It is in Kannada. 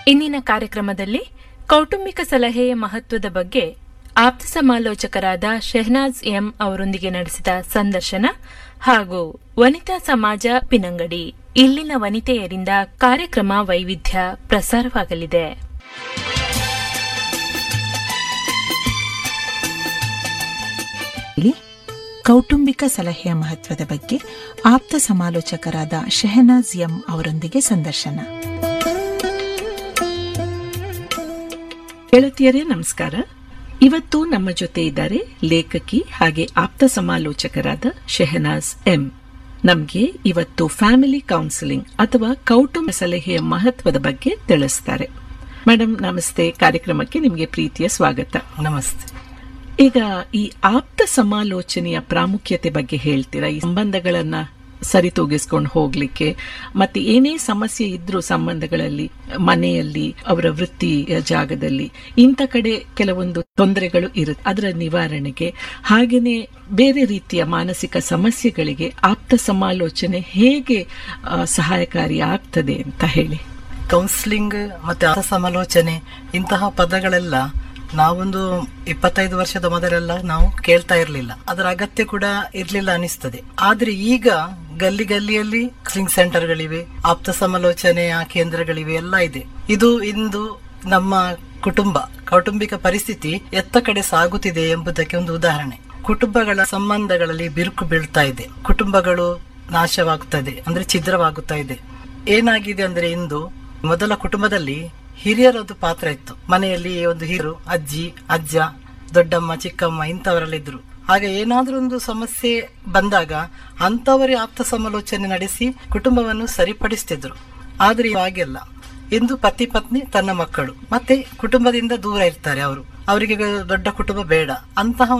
ಇಂದಿನ ಕಾರ್ಯಕ್ರಮದಲ್ಲಿ ಕೌಟುಂಬಿಕ ಸಲಹೆಯ ಮಹತ್ವದ ಬಗ್ಗೆ ಆಪ್ತ ಸಮಾಲೋಚಕರಾದ ಶೆಹನಾಜ್ ಎಂ ಅವರೊಂದಿಗೆ ನಡೆಸಿದ ಸಂದರ್ಶನ ಹಾಗೂ ವನಿತಾ ಸಮಾಜ ಪಿನಂಗಡಿ ಇಲ್ಲಿನ ವನಿತೆಯರಿಂದ ಕಾರ್ಯಕ್ರಮ ವೈವಿಧ್ಯ ಪ್ರಸಾರವಾಗಲಿದೆ ಇಲ್ಲಿ ಕೌಟುಂಬಿಕ ಸಲಹೆಯ ಮಹತ್ವದ ಬಗ್ಗೆ ಆಪ್ತ ಸಮಾಲೋಚಕರಾದ ಶೆಹನಾಜ್ ಎಂ ಅವರೊಂದಿಗೆ ಸಂದರ್ಶನ ಗೆಳತಿಯರೇ ನಮಸ್ಕಾರ ಇವತ್ತು ನಮ್ಮ ಜೊತೆ ಇದ್ದಾರೆ ಲೇಖಕಿ ಹಾಗೆ ಆಪ್ತ ಸಮಾಲೋಚಕರಾದ ಶೆಹನಾಜ್ ಎಂ ನಮ್ಗೆ ಇವತ್ತು ಫ್ಯಾಮಿಲಿ ಕೌನ್ಸಿಲಿಂಗ್ ಅಥವಾ ಕೌಟುಂಬ ಸಲಹೆಯ ಮಹತ್ವದ ಬಗ್ಗೆ ತಿಳಿಸ್ತಾರೆ ಮೇಡಮ್ ನಮಸ್ತೆ ಕಾರ್ಯಕ್ರಮಕ್ಕೆ ನಿಮಗೆ ಪ್ರೀತಿಯ ಸ್ವಾಗತ ನಮಸ್ತೆ ಈಗ ಈ ಆಪ್ತ ಸಮಾಲೋಚನೆಯ ಪ್ರಾಮುಖ್ಯತೆ ಬಗ್ಗೆ ಹೇಳ್ತೀರಾ ಈ ಸಂಬಂಧಗಳನ್ನ ಸರಿತೂಗಿಸ್ಕೊಂಡು ಹೋಗ್ಲಿಕ್ಕೆ ಮತ್ತೆ ಏನೇ ಸಮಸ್ಯೆ ಇದ್ರೂ ಸಂಬಂಧಗಳಲ್ಲಿ ಮನೆಯಲ್ಲಿ ಅವರ ವೃತ್ತಿಯ ಜಾಗದಲ್ಲಿ ಇಂಥ ಕಡೆ ಕೆಲವೊಂದು ತೊಂದರೆಗಳು ಇರುತ್ತೆ ಅದರ ನಿವಾರಣೆಗೆ ಹಾಗೇನೆ ಬೇರೆ ರೀತಿಯ ಮಾನಸಿಕ ಸಮಸ್ಯೆಗಳಿಗೆ ಆಪ್ತ ಸಮಾಲೋಚನೆ ಹೇಗೆ ಆ, ಸಹಾಯಕಾರಿ ಆಗ್ತದೆ ಅಂತ ಹೇಳಿ ಕೌನ್ಸಿಲಿಂಗ್ ಮತ್ತೆ ಆತ ಸಮಾಲೋಚನೆ ಇಂತಹ ಪದಗಳೆಲ್ಲ ನಾವೊಂದು ಇಪ್ಪತ್ತೈದು ವರ್ಷದ ಮೊದಲೆಲ್ಲ ನಾವು ಕೇಳ್ತಾ ಇರ್ಲಿಲ್ಲ ಅದರ ಅಗತ್ಯ ಕೂಡ ಇರ್ಲಿಲ್ಲ ಅನಿಸ್ತದೆ ಆದ್ರೆ ಈಗ ಗಲ್ಲಿ ಗಲ್ಲಿಯಲ್ಲಿ ಕೌನ್ಸಿಲಿಂಗ್ ಸೆಂಟರ್ಗಳಿವೆ ಆಪ್ತ ಸಮಾಲೋಚನೆಯ ಕೇಂದ್ರಗಳಿವೆ ಎಲ್ಲ ಇದೆ ಇದು ಇಂದು ನಮ್ಮ ಕುಟುಂಬ ಕೌಟುಂಬಿಕ ಪರಿಸ್ಥಿತಿ ಎತ್ತ ಕಡೆ ಸಾಗುತ್ತಿದೆ ಎಂಬುದಕ್ಕೆ ಒಂದು ಉದಾಹರಣೆ ಕುಟುಂಬಗಳ ಸಂಬಂಧಗಳಲ್ಲಿ ಬಿರುಕು ಬೀಳ್ತಾ ಇದೆ ಕುಟುಂಬಗಳು ನಾಶವಾಗುತ್ತದೆ ಅಂದ್ರೆ ಛಿದ್ರವಾಗುತ್ತಾ ಇದೆ ಏನಾಗಿದೆ ಅಂದ್ರೆ ಇಂದು ಮೊದಲ ಕುಟುಂಬದಲ್ಲಿ ಹಿರಿಯರದ್ದು ಪಾತ್ರ ಇತ್ತು ಮನೆಯಲ್ಲಿ ಒಂದು ಹಿರಿಯರು ಅಜ್ಜಿ ಅಜ್ಜ ದೊಡ್ಡಮ್ಮ ಚಿಕ್ಕಮ್ಮ ಇಂಥವರೆಲ್ಲ ಇದ್ರು ಆಗ ಏನಾದ್ರೂ ಒಂದು ಸಮಸ್ಯೆ ಬಂದಾಗ ಅಂತವರೇ ಆಪ್ತ ಸಮಾಲೋಚನೆ ನಡೆಸಿ ಕುಟುಂಬವನ್ನು ಸರಿಪಡಿಸ್ತಿದ್ರು ಆದ್ರೆ ಹಾಗೆಲ್ಲ ಇಂದು ಪತಿ ಪತ್ನಿ ತನ್ನ ಮಕ್ಕಳು ಮತ್ತೆ ಕುಟುಂಬದಿಂದ ದೂರ ಇರ್ತಾರೆ ಅವರು ಅವರಿಗೆ ದೊಡ್ಡ ಕುಟುಂಬ ಬೇಡ ಅಂತಹ